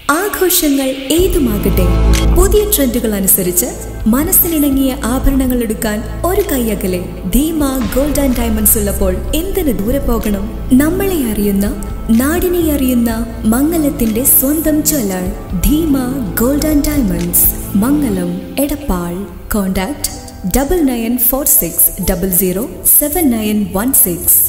ആഘോഷങ്ങൾ ഏതുമാകട്ടെ പുതിയ ട്രെൻഡുകൾ അനുസരിച്ച് മനസ്സിനിണങ്ങിയ ആഭരണങ്ങൾ എടുക്കാൻ ഒരു കൈയകലെ ധീമ ഗോൾഡ് ആൻഡ് ഡയമണ്ട്സ് ഉള്ളപ്പോൾ എന്തിനു ദൂരെ പോകണം നമ്മളെ അറിയുന്ന നാടിനെ അറിയുന്ന മംഗലത്തിന്റെ സ്വന്തം jeweller Dheema gold and diamonds Mangalam Edappal contact double nine four six double zero seven nine one six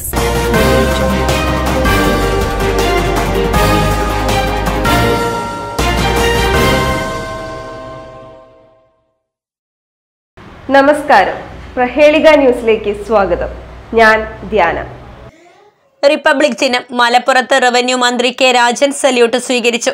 നമസ്കാരം പ്രഹേളിക ന്യൂസിലേക്ക് സ്വാഗതം ഞാൻ ധ്യാന റിപ്പബ്ലിക് ദിനം മലപ്പുറത്ത് റവന്യൂ മന്ത്രി കെ രാജൻ സല്യൂട്ട് സ്വീകരിച്ചു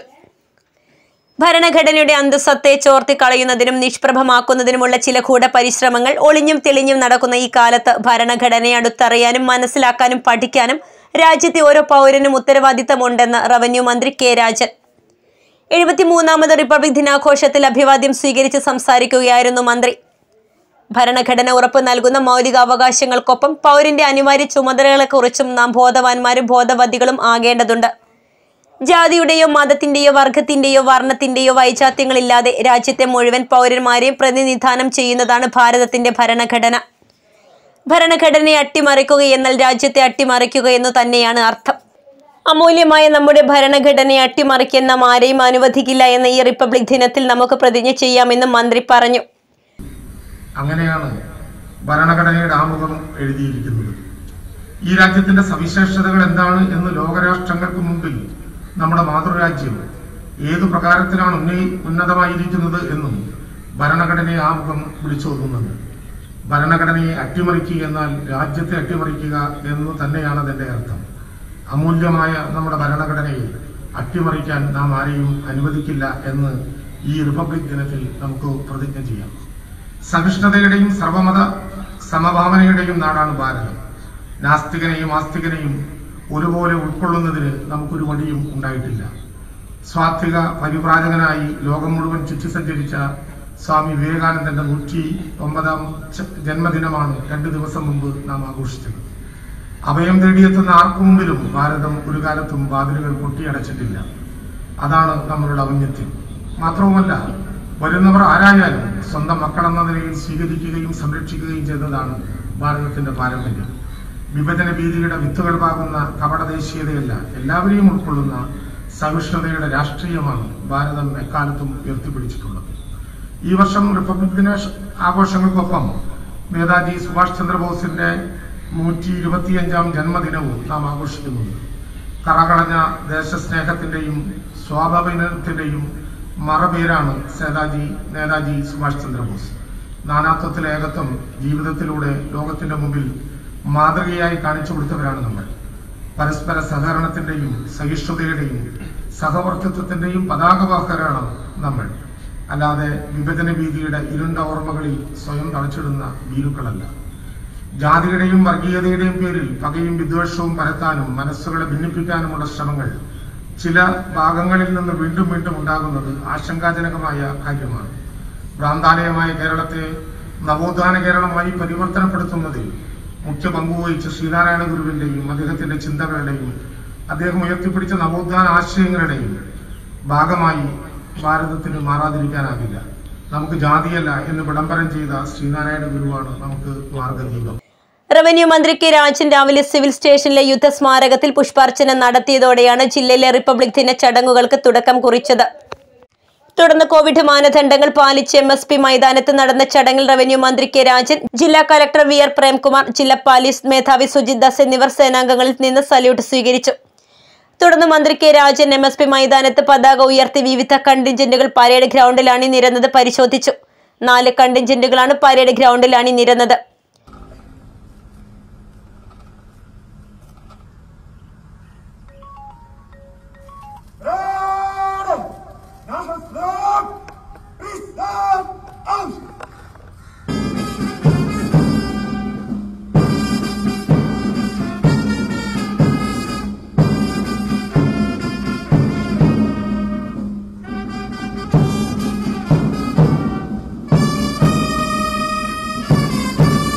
ഭരണഘടനയുടെ അന്തസ്സത്തെ ചോർത്തിക്കളയുന്നതിനും നിഷ്പ്രഭമാക്കുന്നതിനുമുള്ള ചില ഗൂഢപരിശ്രമങ്ങൾ ഒളിഞ്ഞും തെളിഞ്ഞും നടക്കുന്ന ഈ കാലത്ത് ഭരണഘടനയെ അടുത്തറിയാനും മനസ്സിലാക്കാനും പഠിക്കാനും രാജ്യത്തെ ഓരോ പൗരനും ഉത്തരവാദിത്തമുണ്ടെന്ന് റവന്യൂ മന്ത്രി കെ രാജൻ എഴുപത്തിമൂന്നാമത് റിപ്പബ്ലിക് ദിനാഘോഷത്തിൽ അഭിവാദ്യം സ്വീകരിച്ച് സംസാരിക്കുകയായിരുന്നു മന്ത്രി ഭരണഘടന ഉറപ്പ് നൽകുന്ന മൗലികാവകാശങ്ങൾക്കൊപ്പം പൗരന്റെ അനിവാര്യ ചുമതലകളെക്കുറിച്ചും നാം ബോധവാന്മാരും ബോധവതികളും ആകേണ്ടതുണ്ട് ജാതിയുടെയോ മതത്തിന്റെയോ വർഗത്തിന്റെയോ വർണ്ണത്തിന്റെയോ വൈജാത്യങ്ങളില്ലാതെ രാജ്യത്തെ മുഴുവൻ പൗരന്മാരെയും പ്രതിനിധാനം ചെയ്യുന്നതാണ് ഭാരതത്തിന്റെ ഭരണഘടന ഭരണഘടനയെ അട്ടിമറിക്കുക എന്നാൽ രാജ്യത്തെ അട്ടിമറിക്കുക എന്നു തന്നെയാണ് അർത്ഥം അമൂല്യമായ നമ്മുടെ ഭരണഘടനയെ അട്ടിമറിക്കാൻ നാം ആരെയും അനുവദിക്കില്ല എന്ന ഈ റിപ്പബ്ലിക് ദിനത്തിൽ നമുക്ക് പ്രതിജ്ഞ ചെയ്യാമെന്നും മന്ത്രി പറഞ്ഞു അങ്ങനെയാണ് ഭരണഘടനയുടെ ആമുഖം എഴുതിയിരിക്കുന്നത് ഈ രാജ്യത്തിന്റെ സവിശേഷതകൾ എന്താണ് എന്ന് ലോകരാഷ്ട്രങ്ങൾക്ക് മുമ്പിൽ നമ്മുടെ മാതൃരാജ്യം ഏതു പ്രകാരത്തിലാണ് ഉന്നയി ഉന്നതമായിരിക്കുന്നത് എന്നും ഭരണഘടനയെ ആമുഖം വിളിച്ചോതുന്നുണ്ട് ഭരണഘടനയെ അട്ടിമറിക്കുക എന്നാൽ രാജ്യത്തെ അട്ടിമറിക്കുക എന്ന് തന്നെയാണ് അതിന്റെ അർത്ഥം അമൂല്യമായ നമ്മുടെ ഭരണഘടനയെ അട്ടിമറിക്കാൻ നാം ആരെയും അനുവദിക്കില്ല എന്ന് ഈ റിപ്പബ്ലിക് ദിനത്തിൽ നമുക്ക് പ്രതിജ്ഞ ചെയ്യാം സഹിഷ്ണുതയുടെയും സർവമത സമഭാവനയുടെയും നാടാണ് ഭാരതം നാസ്തികനെയും ആസ്തികനെയും ഒരുപോലെ ഉൾക്കൊള്ളുന്നതിന് നമുക്കൊരു വഴിയും ഉണ്ടായിട്ടില്ല സ്വാത്വിക പരിവ്രാജകനായി ലോകം മുഴുവൻ ചുറ്റി സഞ്ചരിച്ച സ്വാമി വിവേകാനന്ദന്റെ നൂറ്റി ഒമ്പതാം ച- ജന്മദിനമാണ് രണ്ടു ദിവസം മുമ്പ് നാം ആഘോഷിച്ചത് അഭയം തേടിയെത്തുന്ന ആർക്കു മുമ്പിലും ഭാരതം ഒരു കാലത്തും വാതിലുകൾ പൊട്ടിയടച്ചിട്ടില്ല അതാണ് നമ്മളുടെ ഔന്നത്യം മാത്രവുമല്ല വരുന്നവർ ആരായാലും സ്വന്തം മക്കളെന്ന നിലയിൽ സ്വീകരിക്കുകയും സംരക്ഷിക്കുകയും ചെയ്തതാണ് ഭാരതത്തിന്റെ പാരമ്പര്യം വിഭജന ഭീതിയുടെ വിത്തുകൾ പാകുന്ന കപടദേശീയതയല്ല എല്ലാവരെയും ഉൾക്കൊള്ളുന്ന സഹിഷ്ണുതയുടെ രാഷ്ട്രീയമാണ് ഭാരതം എക്കാലത്തും ഉയർത്തിപ്പിടിച്ചിട്ടുള്ളത് ഈ വർഷം റിപ്പബ്ലിക് ദിന ആഘോഷങ്ങൾക്കൊപ്പം നേതാജി സുഭാഷ് ചന്ദ്രബോസിന്റെ നൂറ്റി ഇരുപത്തിയഞ്ചാം ജന്മദിനവും നാം ആഘോഷിക്കുന്നുണ്ട് കറകളഞ്ഞ ദേശസ്നേഹത്തിന്റെയും സ്വാഭാവികത്തിന്റെയും മറപേരാണ് നേതാജി നേതാജി സുഭാഷ് ചന്ദ്രബോസ് നാനാത്വത്തിലെ ഏകത്വം ജീവിതത്തിലൂടെ ലോകത്തിന്റെ മുമ്പിൽ മാതൃകയായി കാണിച്ചു കൊടുത്തവരാണ് നമ്മൾ പരസ്പര സഹകരണത്തിന്റെയും സഹിഷ്ണുതയുടെയും സഹവർത്തിത്വത്തിന്റെയും പതാകവാഹകരാണ് നമ്മൾ അല്ലാതെ വിഭജന ഭീതിയുടെ ഇരുണ്ട ഓർമ്മകളിൽ സ്വയം തളച്ചിടുന്ന ഭീരുക്കളല്ല ജാതിയുടെയും വർഗീയതയുടെയും പേരിൽ പകയും വിദ്വേഷവും പരത്താനും മനസ്സുകളെ ഭിന്നിപ്പിക്കാനുമുള്ള ശ്രമങ്ങൾ ചില ഭാഗങ്ങളിൽ നിന്ന് വീണ്ടും വീണ്ടും ഉണ്ടാകുന്നത് ആശങ്കാജനകമായ കാര്യമാണ് ഭ്രാന്താലയമായ കേരളത്തെ നവോത്ഥാന കേരളമായി പരിവർത്തനപ്പെടുത്തുന്നതിൽ മുഖ്യ പങ്കുവഹിച്ച ശ്രീനാരായണ ഗുരുവിന്റെയും അദ്ദേഹത്തിന്റെ ചിന്തകളുടെയും അദ്ദേഹം ഉയർത്തിപ്പിടിച്ച നവോത്ഥാന ആശയങ്ങളുടെയും ഭാഗമായി ഭാരതത്തിന് മാറാതിരിക്കാനാകില്ല നമുക്ക് ജാതിയല്ല എന്ന് വിളംബരം ചെയ്ത ശ്രീനാരായണ ഗുരുവാണ് നമുക്ക് മാർഗദീപം റവന്യൂ മന്ത്രി കെ രാജൻ രാവിലെ സിവിൽ സ്റ്റേഷനിലെ യുദ്ധസ്മാരകത്തിൽ പുഷ്പാർച്ചന നടത്തിയതോടെയാണ് ജില്ലയിലെ റിപ്പബ്ലിക് ദിന ചടങ്ങുകൾക്ക് തുടക്കം കുറിച്ചത് തുടർന്ന് കോവിഡ് മാനദണ്ഡങ്ങൾ പാലിച്ച് എം എസ് പി മൈതാനത്ത് നടന്ന ചടങ്ങിൽ റവന്യൂ മന്ത്രി കെ രാജൻ ജില്ലാ കലക്ടർ വി ആർ പ്രേംകുമാർ ജില്ലാ പോലീസ് മേധാവി സുജിത് ദാസ് എന്നിവർ സേനാംഗങ്ങളിൽ നിന്ന് സല്യൂട്ട് സ്വീകരിച്ചു തുടർന്ന് മന്ത്രി K Rajan M S P മൈതാനത്ത് പതാക ഉയർത്തി വിവിധ കണ്ടിൻജന്റുകൾ പരേഡ് ഗ്രൗണ്ടിൽ അണിനിരന്നത് പരിശോധിച്ചു നാല് കണ്ടിൻജന്റുകളാണ് പരേഡ് ഗ്രൗണ്ടിൽ അണിനിരന്നത് Freedom! Namaskar! Islam! Aus! ും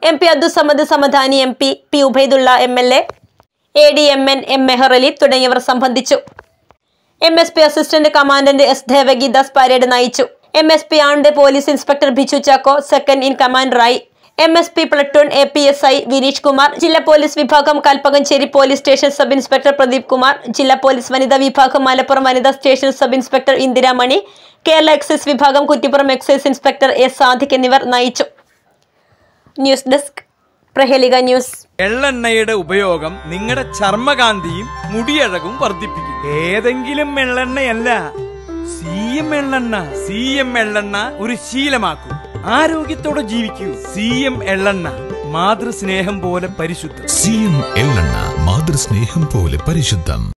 M P Abdussamad Samadani M P P Ubaidulla M L A A D M N M Mehar Ali തുടങ്ങിയവർ സംബന്ധിച്ചു M S P assistant commandant S Devagidas parade നയിച്ചു M S P and police inspector Biju Chacko second in കമാൻഡറായി M S P platoon A P S I Vineesh Kumar ജില്ലാ police വിഭാഗം Kalpakanchery police station sub inspector Pradeep Kumar ജില്ലാ police വനിതാ വിഭാഗം മലപ്പുറം വനിതാ station sub inspector Indiramani Kerala excise വിഭാഗം Kuttippuram excise inspector S Sadiq എന്നിവർ നയിച്ചു ന്യൂസ് ഡെസ്ക് പ്രഹേലിക ന്യൂസ് എള്ളെണ്ണയുടെ ഉപയോഗം നിങ്ങളുടെ ചർമ്മകാന്തിയും മുടിയഴകും വർദ്ധിപ്പിക്കും ഏതെങ്കിലും എള്ളെണ്ണയല്ല സി എം എള്ളെണ്ണ സി എം എള്ളെണ്ണ ഒരു ശീലമാക്കൂ ആരോഗ്യത്തോടെ ജീവിക്കൂ സി എം എള്ളെണ്ണ മാതൃസ്നേഹം പോലെ പരിശുദ്ധം സി എം എള്ളെണ്ണ മാതൃസ്നേഹം പോലെ പരിശുദ്ധം